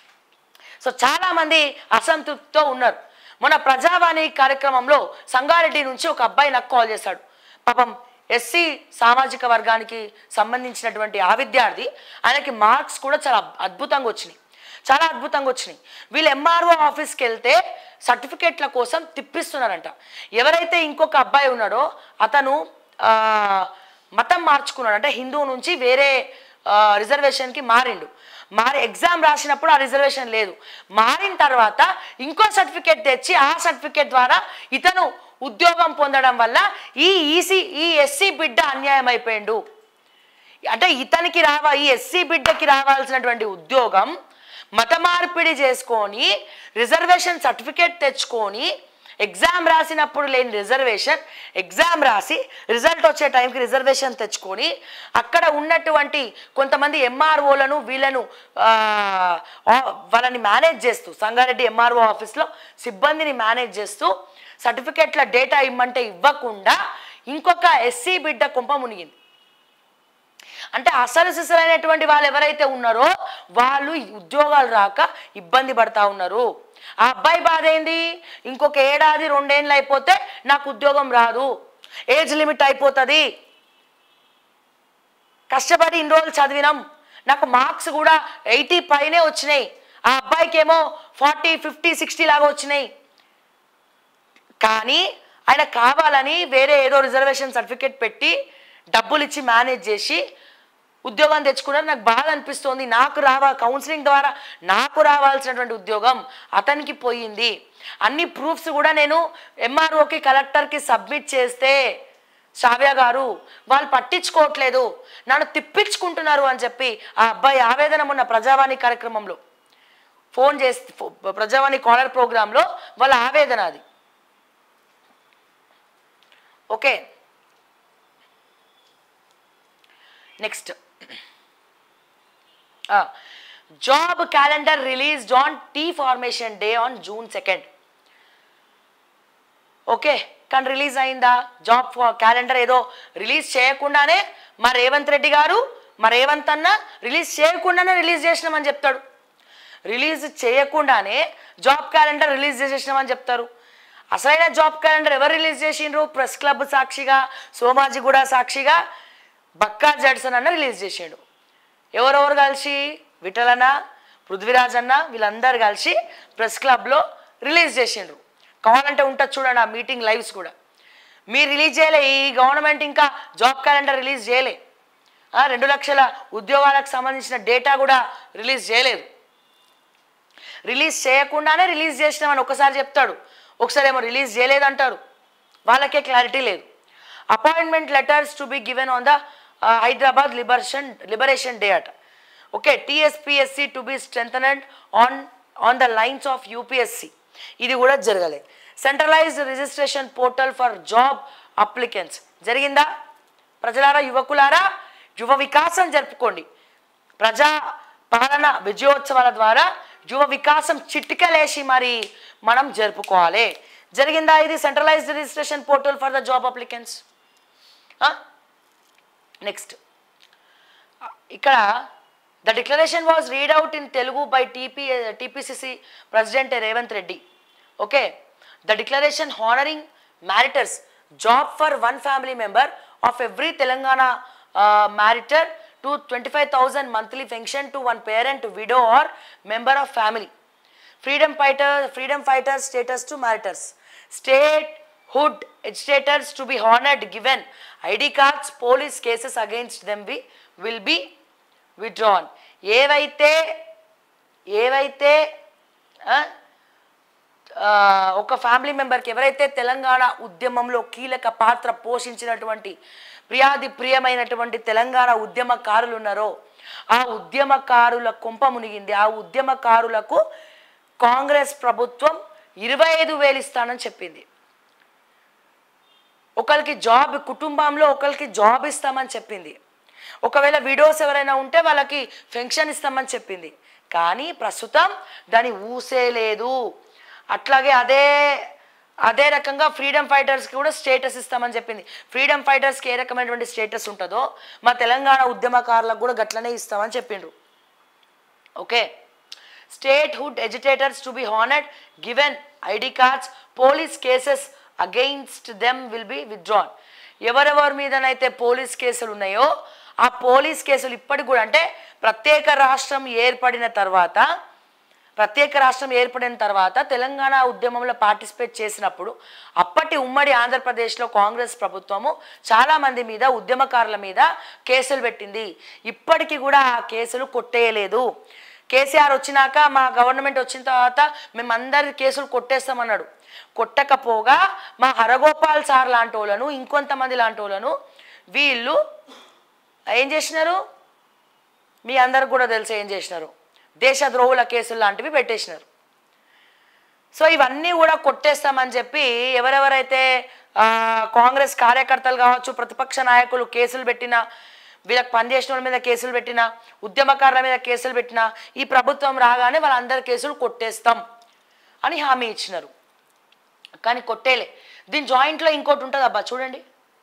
సో చాలామంది అసంతృప్తితో ఉన్నారు మన ప్రజావాణి కార్యక్రమంలో సంగారెడ్డి నుంచి ఒక అబ్బాయి నాకు కాల్ చేశాడు పాపం ఎస్సీ సామాజిక వర్గానికి సంబంధించినటువంటి ఆ విద్యార్థి ఆయనకి మార్క్స్ కూడా చాలా అద్భుతంగా వచ్చినాయి చాలా అద్భుతంగా వచ్చినాయి వీళ్ళు ఎంఆర్ఓ ఆఫీస్కి వెళ్తే సర్టిఫికేట్ల కోసం తిప్పిస్తున్నారంట ఎవరైతే ఇంకొక అబ్బాయి ఉన్నాడో అతను ఆ, మతం మార్చుకున్నాడు అంటే హిందూ నుంచి వేరే ఆ, రిజర్వేషన్కి మారిండు మారి ఎగ్జామ్ రాసినప్పుడు ఆ రిజర్వేషన్ లేదు మారిన తర్వాత ఇంకో సర్టిఫికేట్ తెచ్చి ఆ సర్టిఫికేట్ ద్వారా ఇతను ఉద్యోగం పొందడం వల్ల ఈ ఈసీ ఈ ఎస్సీ బిడ్డ అన్యాయం అయిపోయిండు అంటే ఇతనికి రావా ఈ ఎస్సీ బిడ్డకి రావాల్సినటువంటి ఉద్యోగం మత మార్పిడి చేసుకొని రిజర్వేషన్ సర్టిఫికేట్ తెచ్చుకొని ఎగ్జామ్ రాసినప్పుడు లేని రిజర్వేషన్ ఎగ్జామ్ రాసి రిజల్ట్ వచ్చే టైంకి రిజర్వేషన్ తెచ్చుకొని అక్కడ ఉన్నటువంటి కొంతమంది ఎంఆర్ఓలను వీళ్ళను ఆ, ఆ, వాళ్ళని మేనేజ్ చేస్తూ సంగారెడ్డి ఎంఆర్ఓ ఆఫీస్లో సిబ్బందిని మేనేజ్ చేస్తూ సర్టిఫికేట్ల డేటా ఇమ్మంటే ఇవ్వకుండా ఇంకొక ఎస్సీ బిడ్డ కుంప మునిగింది అంటే అసలు సిసలైనటువంటి వాళ్ళు ఎవరైతే ఉన్నారో వాళ్ళు ఈ ఉద్యోగాలు రాక ఇబ్బంది పడతా ఉన్నారు ఆ అబ్బాయి బాధ ఏంది ఇంకొక ఏడాది రెండేళ్ళు అయిపోతే నాకు ఉద్యోగం రాదు ఏజ్ లిమిట్ అయిపోతుంది కష్టపడి ఇన్ని రోజులు చదివినాం నాకు మార్క్స్ కూడా ఎయిటీ పైనే వచ్చినాయి ఆ అబ్బాయికి ఏమో ఫార్టీ ఫిఫ్టీ సిక్స్టీ లాగా వచ్చినాయి కానీ ఆయన కావాలని వేరే ఏదో రిజర్వేషన్ సర్టిఫికేట్ పెట్టి డబ్బులు ఇచ్చి మేనేజ్ చేసి ఉద్యోగం తెచ్చుకున్నారు నాకు బాధ అనిపిస్తోంది నాకు రావా కౌన్సిలింగ్ ద్వారా నాకు రావాల్సినటువంటి ఉద్యోగం అతనికి పోయింది అన్ని ప్రూఫ్స్ కూడా నేను ఎంఆర్ఓకి కలెక్టర్కి సబ్మిట్ చేస్తే శ్రావ్య గారు వాళ్ళు పట్టించుకోవట్లేదు నన్ను తిప్పించుకుంటున్నారు అని చెప్పి ఆ అబ్బాయి ఆవేదన ఉన్న ప్రజావాణి కార్యక్రమంలో ఫోన్ చేసి ఫో- ప్రజావాణి కాలర్ ప్రోగ్రాంలో వాళ్ళ ఆవేదన అది okay next job calendar released on T formation day on June second okay కానీ రిలీజ్ అయిందా జాబ్ క్యాలెండర్ ఏదో రిలీజ్ చేయకుండానే మా రేవంత్ రెడ్డి గారు మా రేవంత్ అన్న రిలీజ్ చేయకుండానే రిలీజ్ చేసినామని చెప్తాడు రిలీజ్ చేయకుండానే జాబ్ క్యాలెండర్ రిలీజ్ చేసేసినామని చెప్తారు అసలైన జాబ్ క్యాలెండర్ ఎవరు రిలీజ్ చేసిండ్రు ప్రెస్ క్లబ్ సాక్షిగా సోమాజిగూడ సాక్షిగా బక్కా జడ్సన్ అన్న రిలీజ్ చేసిండు ఎవరెవరు కలిసి విఠలన్న పృథ్వీరాజ్ అన్న వీళ్ళందరూ కలిసి ప్రెస్ క్లబ్లో రిలీజ్ చేసిండ్రు కావాలంటే ఉంటుంది చూడండి ఆ మీటింగ్ లైవ్స్ కూడా మీరు రిలీజ్ చేయలే ఈ గవర్నమెంట్ ఇంకా జాబ్ క్యాలెండర్ రిలీజ్ చేయలే ఆ, రెండు లక్షల ఉద్యోగాలకు సంబంధించిన డేటా కూడా రిలీజ్ చేయలేదు రిలీజ్ చేయకుండానే రిలీజ్ చేసినామని ఒకసారి చెప్తాడు ఒకసారి ఏమో రిలీజ్ చేయలేదంటారు వాళ్ళకే క్లారిటీ లేదు appointment letters to be given on the Hyderabad liberation liberation day అట okay TSPSC to be strengthened on on the lines of UPSC ఇది కూడా జరగలే centralised registration portal for job applicants జరిగిందా ప్రజలారా యువకులారా యువ వికాసం జరుపుకోండి ప్రజా పాలన విజయోత్సవాల ద్వారా యువ వికాసం చిట్టికలేసి మరి మనం జరుపుకోవాలి జరిగిందా ఇది centralised registration portal for the job applicants next ఇక్కడ the declaration was read out in Telugu by TP TPCC president Revanth Reddy okay the declaration honouring martyrs job for one family member of every Telangana martyr to twenty five thousand monthly pension to one parent widow or member of family freedom fighter freedom fighters status to mariters state hood agitators to be honored given id cards police cases against them be, will be withdrawn ఏవైతే ఏవైతే ఆ, ఆ, ఒక family మెంబర్కి ఎవరైతే తెలంగాణ ఉద్యమంలో కీలక పాత్ర పోషించినటువంటి ప్రియాది ప్రియమైనటువంటి తెలంగాణ ఉద్యమకారులు ఉన్నారో ఆ ఉద్యమకారుల కొంప మునిగింది ఆ ఉద్యమకారులకు కాంగ్రెస్ ప్రభుత్వం ఇరవై ఐదు వేలు ఇస్తానని చెప్పింది ఒకరికి జాబ్ కుటుంబంలో ఒకరికి జాబ్ ఇస్తామని చెప్పింది ఒకవేళ విడోస్ ఎవరైనా ఉంటే వాళ్ళకి పెన్షన్ ఇస్తామని చెప్పింది కానీ ప్రస్తుతం దాని ఊసే లేదు అట్లాగే అదే అదే రకంగా ఫ్రీడమ్ ఫైటర్స్కి కూడా స్టేటస్ ఇస్తామని చెప్పింది ఫ్రీడమ్ ఫైటర్స్కి ఏ రకమైనటువంటి స్టేటస్ ఉంటుందో మా తెలంగాణ ఉద్యమకారులకు కూడా గట్లనే ఇస్తామని చెప్పిండ్రు okay statehood agitators to be honored given id cards police cases against them will be withdrawn ఎవరెవరి మీదనైతే పోలీస్ కేసులు ఉన్నాయో ఆ పోలీస్ కేసులు ఇప్పటికి కూడా అంటే ప్రత్యేక రాష్ట్రం ఏర్పడిన తర్వాత ప్రత్యేక రాష్ట్రం ఏర్పడిన తర్వాత తెలంగాణ ఉద్యమంలో పార్టిసిపేట్ చేసినప్పుడు అప్పటి ఉమ్మడి ఆంధ్రప్రదేశ్లో కాంగ్రెస్ ప్రభుత్వము చాలామంది మీద ఉద్యమకారుల మీద కేసులు పెట్టింది ఇప్పటికీ కూడా ఆ కేసులు కొట్టేయలేదు కేసీఆర్ వచ్చినాక మా గవర్నమెంట్ వచ్చిన తర్వాత మేమందరి కేసులు కొట్టేస్తామన్నాడు కొట్టకపోగా మా హరగోపాల్ సార్ లాంటి వాళ్ళను ఇంకొంతమంది లాంటి వాళ్ళను వీళ్ళు ఏం చేసినారు మీ అందరికి కూడా తెలుసు ఏం చేసినారు దేశద్రోహుల కేసులు లాంటివి పెట్టేసినారు సో ఇవన్నీ కూడా కొట్టేస్తామని చెప్పి ఎవరెవరైతే ఆ, కాంగ్రెస్ కార్యకర్తలు కావచ్చు ప్రతిపక్ష నాయకులు కేసులు పెట్టినా వీళ్ళకి పనిచేసిన వాళ్ళ మీద కేసులు పెట్టినా ఉద్యమకారుల మీద కేసులు పెట్టినా ఈ ప్రభుత్వం రాగానే వాళ్ళందరి కేసులు కొట్టేస్తాం అని హామీ ఇచ్చినారు కానీ కొట్టేలే దీని జాయింట్లో ఇంకోటి ఉంటుంది అబ్బా చూడండి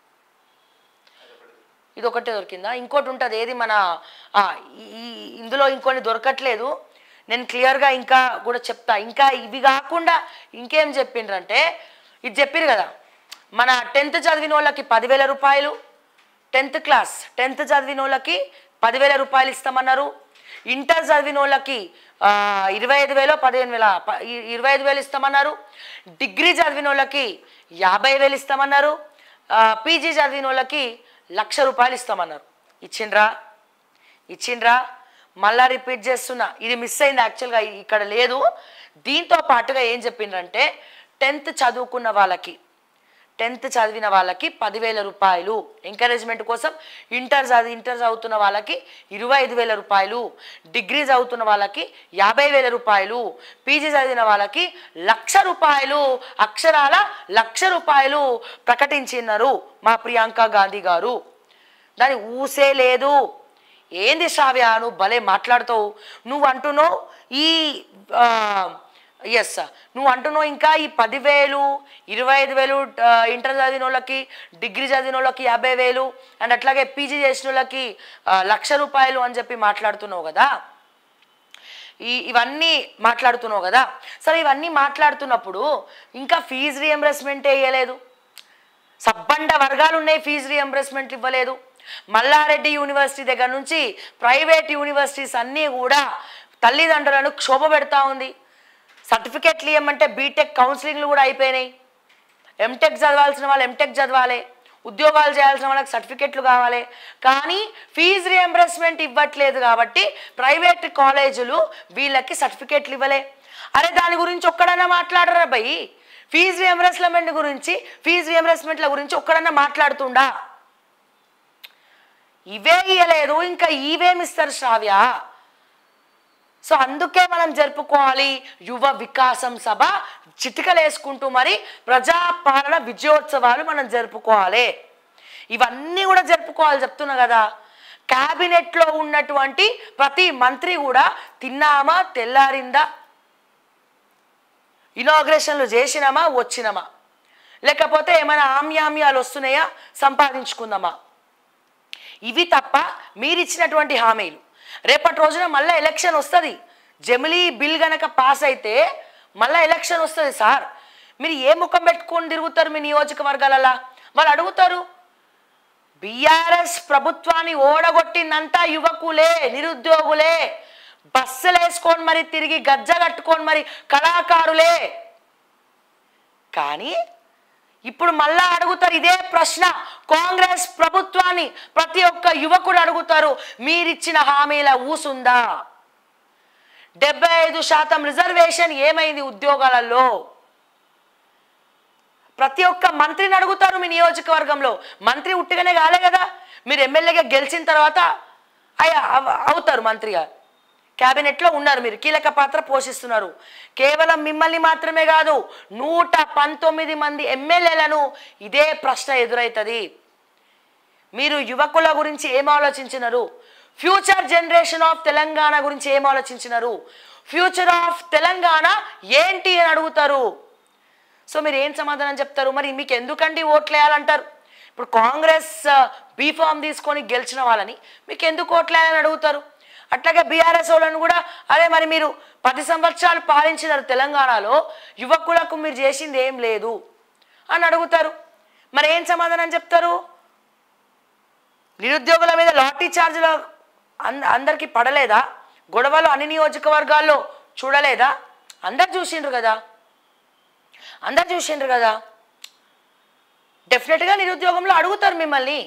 ఇది ఒకటే దొరికిందా ఇంకోటి ఉంటుంది ఏది మన ఆ, ఈ- ఈ- ఇందులో ఇంకొన్ని దొరకట్లేదు నేను క్లియర్గా ఇంకా కూడా చెప్తా ఇంకా ఇవి కాకుండా ఇంకేం చెప్పిండ్రంటే ఇది చెప్పిరు కదా మన టెన్త్ చదివిన వాళ్ళకి పదివేల రూపాయలు టెన్త్ క్లాస్ టెన్త్ చదివిన వాళ్ళకి పదివేల రూపాయలు ఇస్తామన్నారు ఇంటర్ చదివిన వాళ్ళకి ఆ, ఇరవై ఐదు వేలు పదిహేను వేల ప- ఇ- ఇరవై ఐదు వేలు ఇస్తామన్నారు డిగ్రీ చదివిన వాళ్ళకి యాభై వేలు ఇస్తామన్నారు ఆ, పీజీ చదివిన వాళ్ళకి లక్ష రూపాయలు ఇస్తామన్నారు ఇచ్చిండ్రా ఇచ్చిండ్రా మళ్ళా రిపీట్ చేస్తున్నా ఇది మిస్ అయింది యాక్చువల్గా ఇక్కడ లేదు దీంతో పాటుగా ఏం చెప్పిండ్రంటే టెన్త్ చదువుకున్న వాళ్ళకి టెన్త్ చదివిన వాళ్ళకి పదివేల రూపాయలు ఎంకరేజ్మెంట్ కోసం ఇంటర్ చదివి ఇంటర్ చదువుతున్న వాళ్ళకి ఇరవై ఐదు వేల రూపాయలు డిగ్రీ చదువుతున్న వాళ్ళకి యాభై వేల రూపాయలు పీజీ చదివిన వాళ్ళకి లక్ష రూపాయలు అక్షరాల లక్ష రూపాయలు ప్రకటించినారు మా ప్రియాంక గాంధీ గారు దాని ఊసే లేదు ఏంది శ్రావ్య నువ్వు భలే మాట్లాడుతావు నువ్వు అంటున్నావు ఈ ఎస్ నువ్వు అంటున్నావు ఇంకా ఈ పదివేలు ఇరవై ఐదు వేలు ఆ, ఇంటర్ చదివిన వాళ్ళకి డిగ్రీ చదివిన వాళ్ళకి యాభై వేలు అండ్ అట్లాగే పీజీ చేసిన వాళ్ళకి ఆ, లక్ష రూపాయలు అని చెప్పి మాట్లాడుతున్నావు కదా ఈ ఇవన్నీ మాట్లాడుతున్నావు కదా సరే ఇవన్నీ మాట్లాడుతున్నప్పుడు ఇంకా ఫీజు రియంబర్స్మెంట్ వేయలేదు సబ్బండ వర్గాలు ఉన్నాయి ఫీజు రియంబర్స్మెంట్ ఇవ్వలేదు మల్లారెడ్డి యూనివర్సిటీ దగ్గర నుంచి ప్రైవేట్ యూనివర్సిటీస్ అన్నీ కూడా తల్లిదండ్రులను క్షోభ పెడతా ఉంది సర్టిఫికెట్లు ఇవ్వమంటే బీటెక్ కౌన్సిలింగ్లు కూడా అయిపోయినాయి ఎంటెక్ చదవాల్సిన వాళ్ళు ఎంటెక్ చదవాలి ఉద్యోగాలు చేయాల్సిన వాళ్ళకి సర్టిఫికెట్లు కావాలి కానీ ఫీజు రియంబర్స్మెంట్ ఇవ్వట్లేదు కాబట్టి ప్రైవేట్ కాలేజీలు వీళ్ళకి సర్టిఫికెట్లు ఇవ్వలే అరే దాని గురించి ఒక్కడన్నా మాట్లాడరా భయ్ ఫీజు రియంబర్స్మెంట్ గురించి ఫీజు రియంబర్స్మెంట్ల గురించి ఒక్కడన్నా మాట్లాడుతుండా ఇవే ఇయ్యలేదు ఇంకా ఇవేమిస్తారు శ్రావ్య సో అందుకే మనం జరుపుకోవాలి యువ వికాసం సభ చిటికలేసుకుంటూ మరి ప్రజాపాలన విజయోత్సవాలు మనం జరుపుకోవాలి ఇవన్నీ కూడా జరుపుకోవాలి చెప్తున్నా కదా క్యాబినెట్లో ఉన్నటువంటి ప్రతి మంత్రి కూడా తిన్నామా తెల్లారిందా ఇనాగ్రేషన్లు చేసినామా వచ్చినామా లేకపోతే ఏమైనా ఆమ్యామ్యాలు వస్తున్నాయా సంపాదించుకుందామా ఇవి తప్ప మీరు ఇచ్చినటువంటి హామీలు రేపటి రోజున మళ్ళీ ఎలక్షన్ వస్తుంది జమిలీ బిల్ గనక పాస్ అయితే మళ్ళీ ఎలక్షన్ వస్తుంది సార్ మీరు ఏ ముఖం పెట్టుకొని తిరుగుతారు మీ నియోజకవర్గాలలో వాళ్ళు అడుగుతారు బీఆర్ఎస్ ప్రభుత్వాన్ని ఓడగొట్టిందంతా యువకులే నిరుద్యోగులే బస్సులు వేసుకొని మరి తిరిగి గజ్జ కట్టుకొని మరి కళాకారులే కానీ ఇప్పుడు మళ్ళా అడుగుతారు ఇదే ప్రశ్న కాంగ్రెస్ ప్రభుత్వాన్ని ప్రతి ఒక్క యువకుడు అడుగుతారు మీరిచ్చిన హామీల ఊసుందా డెబ్బై ఐదు శాతం రిజర్వేషన్ ఏమైంది ఉద్యోగాలలో ప్రతి ఒక్క మంత్రిని అడుగుతారు మీ నియోజకవర్గంలో మంత్రి ఉట్టిగానే కాలే కదా మీరు ఎమ్మెల్యేగా గెలిచిన తర్వాత అయ్యా అవ- అవుతారు మంత్రిగా క్యాబినెట్లో ఉన్నారు మీరు కీలక పాత్ర పోషిస్తున్నారు కేవలం మిమ్మల్ని మాత్రమే కాదు నూట పంతొమ్మిది మంది ఎమ్మెల్యేలను ఇదే ప్రశ్న ఎదురవుతుంది మీరు యువకుల గురించి ఏం ఆలోచించినారు ఫ్యూచర్ జనరేషన్ ఆఫ్ తెలంగాణ గురించి ఏం ఆలోచించినారు ఫ్యూచర్ ఆఫ్ తెలంగాణ ఏంటి అని అడుగుతారు సో మీరు ఏం సమాధానం చెప్తారు మరి మీకు ఎందుకండి ఓట్లు వేయాలంటారు ఇప్పుడు కాంగ్రెస్ బీఫామ్ తీసుకొని గెలిచిన వాళ్ళని మీకు ఎందుకు ఓట్లు వేయాలని అడుగుతారు అట్లాగే బీఆర్ఎస్ వాళ్ళని కూడా అదే మరి మీరు పది సంవత్సరాలు పాలించినారు తెలంగాణలో యువకులకు మీరు చేసింది ఏం లేదు అని అడుగుతారు మరి ఏం సమాధానం చెప్తారు నిరుద్యోగుల మీద లాటరీ ఛార్జీలు అంద అందరికీ పడలేదా గొడవలు అన్ని నియోజకవర్గాల్లో చూడలేదా అందరు చూసిండ్రు కదా అందరు చూసిండ్రు కదా డెఫినెట్గా నిరుద్యోగంలో అడుగుతారు మిమ్మల్ని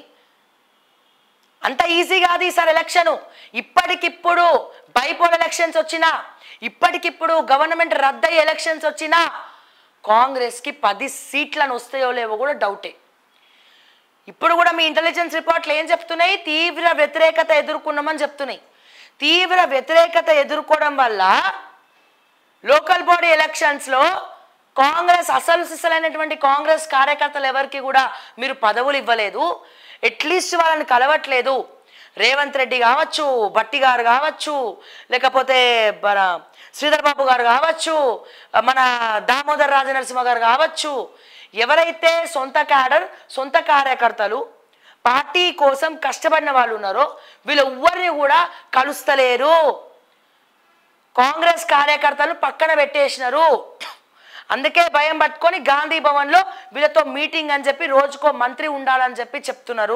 అంత ఈజీ కాదు ఈసారి ఎలక్షన్ ఇప్పటికిప్పుడు బైపోల్ ఎలక్షన్స్ వచ్చినా ఇప్పటికిప్పుడు గవర్నమెంట్ రద్దయి ఎలక్షన్స్ వచ్చినా కాంగ్రెస్కి పది సీట్లను వస్తాయో లేవో కూడా డౌటే ఇప్పుడు కూడా మీ ఇంటెలిజెన్స్ రిపోర్ట్లు ఏం చెప్తున్నాయి తీవ్ర వ్యతిరేకత ఎదుర్కొన్నామని చెప్తున్నాయి తీవ్ర వ్యతిరేకత ఎదుర్కోవడం వల్ల లోకల్ బాడీ ఎలక్షన్స్లో కాంగ్రెస్ అసలు సిసలైనటువంటి కాంగ్రెస్ కార్యకర్తలు ఎవరికి కూడా మీరు పదవులు ఇవ్వలేదు అట్లీస్ట్ వాళ్ళని కలవట్లేదు రేవంత్ రెడ్డి కావచ్చు భట్టి గారు కావచ్చు లేకపోతే మన శ్రీధర్ బాబు గారు కావచ్చు మన దామోదర్ రాజనరసింహ గారు కావచ్చు ఎవరైతే సొంత క్యాడర్ సొంత కార్యకర్తలు పార్టీ కోసం కష్టపడిన వాళ్ళు ఉన్నారో వీళ్ళు ఎవ్వరిని కూడా కలుస్తలేరు కాంగ్రెస్ కార్యకర్తలు పక్కన పెట్టేసినారు అందుకే భయం పట్టుకొని గాంధీ భవన్లో వీళ్ళతో మీటింగ్ అని చెప్పి రోజుకో మంత్రి ఉండాలని చెప్పి చెప్తున్నారు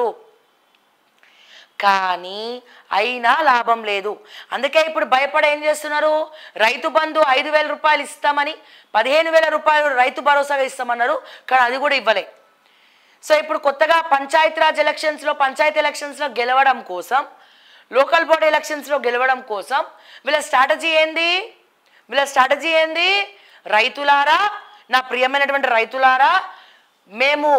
కానీ అయినా లాభం లేదు అందుకే ఇప్పుడు భయపడి ఏం చేస్తున్నారు రైతు బంధు ఐదు వేల రూపాయలు ఇస్తామని పదిహేను వేల రూపాయలు రైతు భరోసాగా ఇస్తామన్నారు కానీ అది కూడా ఇవ్వలే సో ఇప్పుడు కొత్తగా పంచాయతీరాజ్ ఎలక్షన్స్లో పంచాయతీ ఎలక్షన్స్లో గెలవడం కోసం లోకల్ బాడీ ఎలక్షన్స్లో గెలవడం కోసం వీళ్ళ స్ట్రాటజీ ఏంది వీళ్ళ స్ట్రాటజీ ఏంది రైతులారా నా ప్రియమైనటువంటి రైతులారా మేము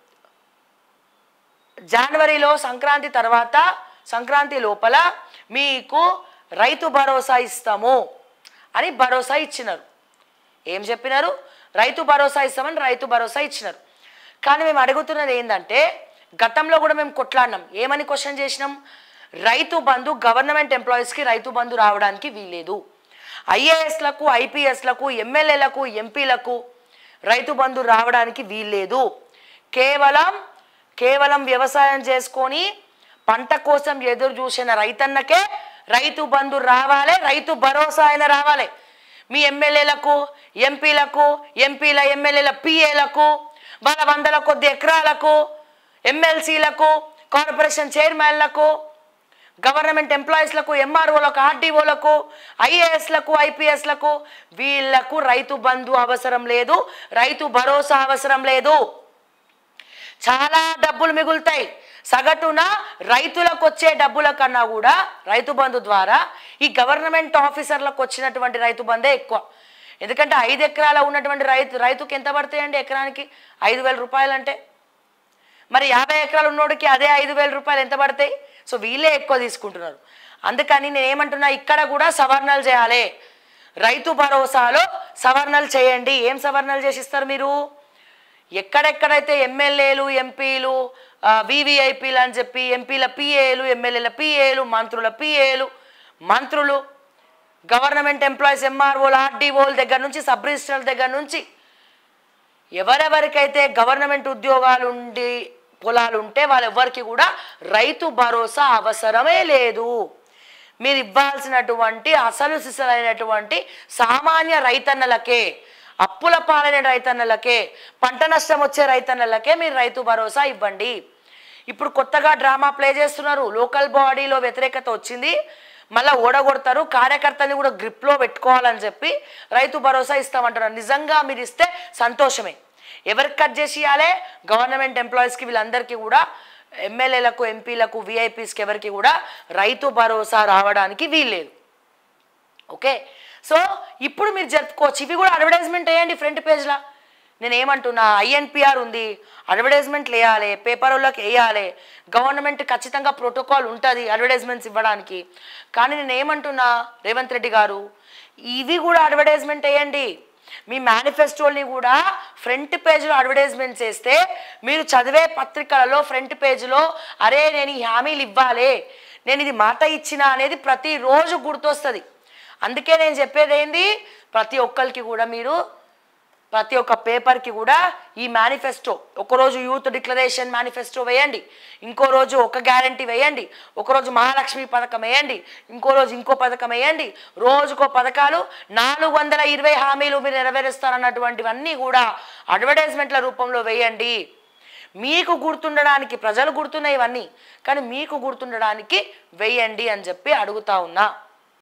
జనవరిలో సంక్రాంతి తర్వాత సంక్రాంతి లోపల మీకు రైతు భరోసా ఇస్తాము అని భరోసా ఇచ్చినారు ఏం చెప్పినారు రైతు భరోసా ఇస్తామని రైతు భరోసా ఇచ్చినారు కానీ మేము అడుగుతున్నది ఏంటంటే గతంలో కూడా మేము కొట్లాడినాం ఏమని క్వశ్చన్ చేసినాం రైతు బంధు గవర్నమెంట్ ఎంప్లాయీస్కి రైతు బంధు రావడానికి వీలేదు ఐఏఎస్లకు ఐపీఎస్లకు ఎమ్మెల్యేలకు ఎంపీలకు రైతు బంధు రావడానికి వీల్లేదు కేవలం కేవలం వ్యవసాయం చేసుకొని పంట కోసం ఎదురు చూసిన రైతన్నకే రైతు బంధు రావాలి రైతు భరోసా అయినా రావాలి మీ ఎమ్మెల్యేలకు ఎంపీలకు ఎంపీల ఎమ్మెల్యేల పిఏలకు వాళ్ళ వందల కొద్ది ఎకరాలకు ఎమ్మెల్సీలకు కార్పొరేషన్ చైర్మన్లకు గవర్నమెంట్ ఎంప్లాయీస్లకు ఎంఆర్ఓలకు ఆర్డీఓలకు ఐఏఎస్లకు ఐపీఎస్లకు వీళ్లకు రైతు బంధు అవసరం లేదు రైతు భరోసా అవసరం లేదు చాలా డబ్బులు మిగులుతాయి సగటున రైతులకు వచ్చే డబ్బుల కన్నా కూడా రైతు బంధు ద్వారా ఈ గవర్నమెంట్ ఆఫీసర్లకు వచ్చినటువంటి రైతు బంధే ఎక్కువ ఎందుకంటే ఐదు ఎకరాల ఉన్నటువంటి రైతు రైతుకి ఎంత పడతాయండి ఎకరానికి ఐదు వేల రూపాయలు అంటే మరి యాభై ఎకరాలు ఉన్నోడికి అదే ఐదు వేల రూపాయలు ఎంత పడతాయి సో వీళ్ళే ఎక్కువ తీసుకుంటున్నారు అందుకని నేను ఏమంటున్నా ఇక్కడ కూడా సవరణలు చేయాలి రైతు భరోసాలో సవరణలు చేయండి ఏం సవరణలు చేసిస్తారు మీరు ఎక్కడెక్కడైతే ఎమ్మెల్యేలు ఎంపీలు వివిఐపీలు అని చెప్పి ఎంపీల పిఏలు ఎమ్మెల్యేల పిఏలు మంత్రుల పిఏలు మంత్రులు గవర్నమెంట్ ఎంప్లాయీస్ ఎంఆర్ఓలు ఆర్డీఓల దగ్గర నుంచి సబ్ రిజిస్ట్రార్ దగ్గర నుంచి ఎవరెవరికైతే గవర్నమెంట్ ఉద్యోగాలు ఉండి పొలాలు ఉంటే వాళ్ళెవ్వరికి కూడా రైతు భరోసా అవసరమే లేదు మీరు ఇవ్వాల్సినటువంటి అసలు సిసలైనటువంటి సామాన్య రైతన్నలకే అప్పుల పాలైన రైతన్నలకే పంట నష్టం వచ్చే రైతన్నలకే మీరు రైతు భరోసా ఇవ్వండి ఇప్పుడు కొత్తగా డ్రామా ప్లే చేస్తున్నారు లోకల్ బాడీలో వ్యతిరేకత వచ్చింది మళ్ళీ ఓడగొడతారు కార్యకర్తని కూడా గ్రిప్లో పెట్టుకోవాలని చెప్పి రైతు భరోసా ఇస్తామంటున్నారు నిజంగా మీరు ఇస్తే సంతోషమే ఎవరికి కట్ చేసి ఇవ్వాలి గవర్నమెంట్ ఎంప్లాయీస్కి వీళ్ళందరికీ కూడా ఎమ్మెల్యేలకు ఎంపీలకు విఐపీస్కి ఎవరికి కూడా రైతు భరోసా రావడానికి వీల్లేదు ఓకే సో ఇప్పుడు మీరు జరుపుకోవచ్చు ఇవి కూడా అడ్వర్టైజ్మెంట్ వేయండి ఫ్రంట్ పేజ్లో నేను ఏమంటున్నా ఐఎన్పిఆర్ ఉంది అడ్వర్టైజ్మెంట్లు వేయాలి పేపర్ వాళ్ళకి వేయాలి గవర్నమెంట్ ఖచ్చితంగా ప్రోటోకాల్ ఉంటుంది అడ్వర్టైజ్మెంట్స్ ఇవ్వడానికి కానీ నేను ఏమంటున్నా రేవంత్ రెడ్డి గారు ఇవి కూడా అడ్వర్టైజ్మెంట్ వేయండి మీ మేనిఫెస్టోని కూడా ఫ్రంట్ పేజ్లో అడ్వర్టైజ్మెంట్ చేస్తే మీరు చదివే పత్రికలలో ఫ్రంట్ పేజ్లో అరే నేను ఈ హామీలు ఇవ్వాలి నేను ఇది మాట ఇచ్చిన అనేది ప్రతిరోజు గుర్తొస్తుంది అందుకే నేను చెప్పేది ఏంది ప్రతి ఒక్కరికి కూడా మీరు ప్రతి ఒక్క పేపర్కి కూడా ఈ మేనిఫెస్టో ఒకరోజు యూత్ డిక్లరేషన్ మేనిఫెస్టో వేయండి ఇంకో రోజు ఒక గ్యారంటీ వేయండి ఒకరోజు మహాలక్ష్మి పథకం వేయండి ఇంకో రోజు ఇంకో పథకం వేయండి రోజుకో పథకాలు నాలుగు వందల ఇరవై హామీలు మీరు నెరవేరుస్తారన్నటువంటివన్నీ కూడా అడ్వర్టైజ్మెంట్ల రూపంలో వేయండి మీకు గుర్తుండడానికి ప్రజలు గుర్తున్నాయి ఇవన్నీ కానీ మీకు గుర్తుండడానికి వేయండి అని చెప్పి అడుగుతా ఉన్నా